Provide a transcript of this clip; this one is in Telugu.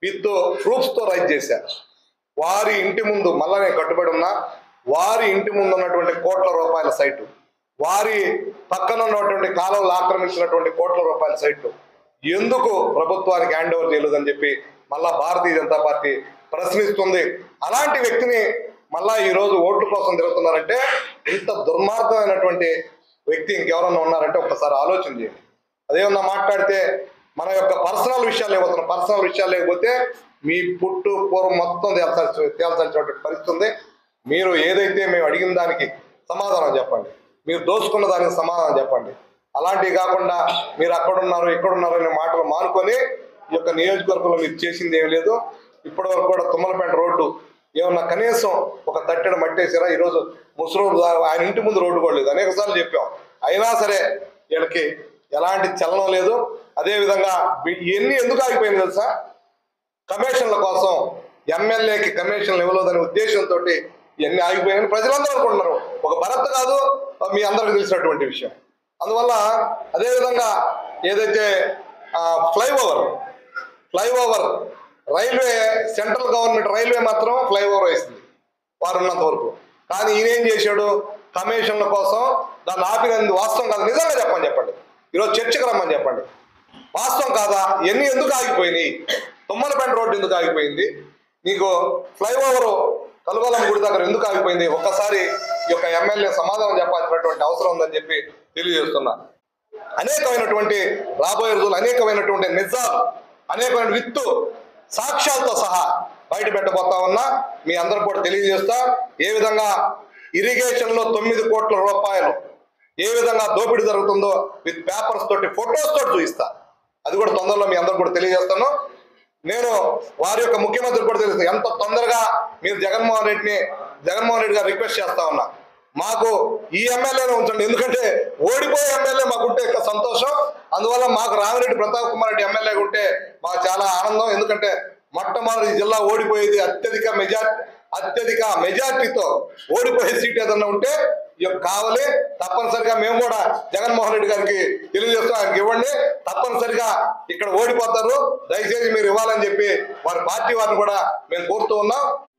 విత్ ప్రూఫ్స్ తో రైజ్ చేశారు వారి ఇంటి ముందు మళ్ళా నేను కట్టుబడి ఉన్నా వారి ఇంటి ముందు ఉన్నటువంటి కోట్ల రూపాయల సైటు వారి పక్కన ఉన్నటువంటి కాలువలు ఆక్రమించినటువంటి కోట్ల రూపాయల సైటు ఎందుకు ప్రభుత్వానికి హ్యాండ్ ఓవర్ చేయలేదని చెప్పి మళ్ళా భారతీయ జనతా పార్టీ ప్రశ్నిస్తుంది అలాంటి వ్యక్తిని మళ్ళా ఈ రోజు ఓట్ల కోసం తిరుగుతున్నారంటే ఇంత దుర్మార్గమైనటువంటి వ్యక్తి ఇంకెవరన్నా ఉన్నారంటే ఒక్కసారి ఆలోచన చేయండి అదేమన్నా మాట్లాడితే మన యొక్క పర్సనల్ విషయాలు లేకపోతున్న పర్సనల్ విషయాలు లేకపోతే మీ పుట్టు పూర్వం మొత్తం తేల్చాల్సి తేల్చాల్సినటువంటి పరిస్థితి ఉంది మీరు ఏదైతే మేము అడిగిన దానికి సమాధానం చెప్పండి మీరు దోచుకున్న దానికి సమాధానం చెప్పండి అలాంటివి కాకుండా మీరు అక్కడ ఉన్నారు ఇక్కడ ఉన్నారు అనే మాటలు మానుకొని ఈ యొక్క నియోజకవర్గంలో మీరు చేసింది ఏమీ లేదు ఇప్పటి వరకు కూడా తుమ్మలపేట రోడ్డు ఏమన్నా కనీసం ఒక తట్టెడు మట్టేసారా ఈరోజు ముసరూరు దా- ఆయన ఇంటి ముందు రోడ్డు కూడా లేదు అనేక సార్లు చెప్పాం అయినా సరే వీళ్ళకి ఎలాంటి చలనం లేదు అదే విధంగా వీ- ఇవన్నీ ఎందుకు ఆగిపోయింది తెలుసా కమిషన్ల కోసం ఎమ్మెల్యేకి కమిషన్లు ఇవ్వలేదనే ఉద్దేశంతో ఇవన్నీ ఆగిపోయాయని ప్రజలందరూ అనుకుంటున్నారు ఒక భరత్ కాదు మీ అందరికి తెలిసినటువంటి విషయం అందువల్ల అదేవిధంగా ఏదైతే flyover flyover railway central government railway మాత్రం ఫ్లైఓవర్ వేసింది వారు ఉన్నంత వరకు కానీ ఈయన ఏం చేశాడు కమిషన్ల కోసం దాన్ని ఆపినందు వాస్తవం కాదు నిజంగా చెప్పండి చెప్పండి ఈరోజు చర్చకు రమ్మని చెప్పండి వాస్తవం కాదా ఎన్ని ఎందుకు ఆగిపోయినాయి తుమ్మలపేట రోడ్డు ఎందుకు ఆగిపోయింది నీకు ఫ్లైఓవర్ కలుగొలం గుడి దగ్గర ఎందుకు ఆగిపోయింది ఒక్కసారి ఈ యొక్క ఎమ్మెల్యే సమాధానం చెప్పాల్సినటువంటి అవసరం ఉందని చెప్పి తెలియజేస్తున్నా అనేకమైనటువంటి రాబోయే రోజులు అనేకమైనటువంటి నిజాలు అనేకమైన విత్తు సాక్ష్యాలతో సహా బయట పెట్టబోతా ఉన్నా మీ అందరూ కూడా తెలియజేస్తా ఏ విధంగా ఇరిగేషన్ లో తొమ్మిది కోట్ల రూపాయలు ఏ విధంగా దోపిడీ జరుగుతుందో విత్ పేపర్స్ తోటి ఫొటోస్ తోటి చూపిస్తా అది కూడా తొందరలో మీ అందరు కూడా తెలియజేస్తాను నేను వారి యొక్క ముఖ్యమంత్రి కూడా తెలుసు ఎంత తొందరగా మీరు జగన్మోహన్ రెడ్డిని జగన్మోహన్ రెడ్డి గారు రిక్వెస్ట్ చేస్తా ఉన్నా మాకు ఈ ఎమ్మెల్యేనే ఉంచండి ఎందుకంటే ఓడిపోయే ఎమ్మెల్యే మాకుంటే ఇంకా సంతోషం అందువల్ల మాకు రామిరెడ్డి ప్రతాప్ కుమార్ రెడ్డి ఎమ్మెల్యే ఉంటే మాకు చాలా ఆనందం ఎందుకంటే మొట్టమొదటి ఈ జిల్లా ఓడిపోయేది అత్యధిక మెజార్టీ అత్యధిక మెజార్టీతో ఓడిపోయే సీట్ ఏదన్నా ఉంటే ఇక కావాలి తప్పనిసరిగా మేము కూడా జగన్మోహన్ రెడ్డి గారికి తెలియజేస్తాం ఆయనకి ఇవ్వండి తప్పనిసరిగా ఇక్కడ ఓడిపోతారు దయచేసి మీరు ఇవ్వాలని చెప్పి వారి పార్టీ వారిని కూడా మేము కోరుతూ ఉన్నాం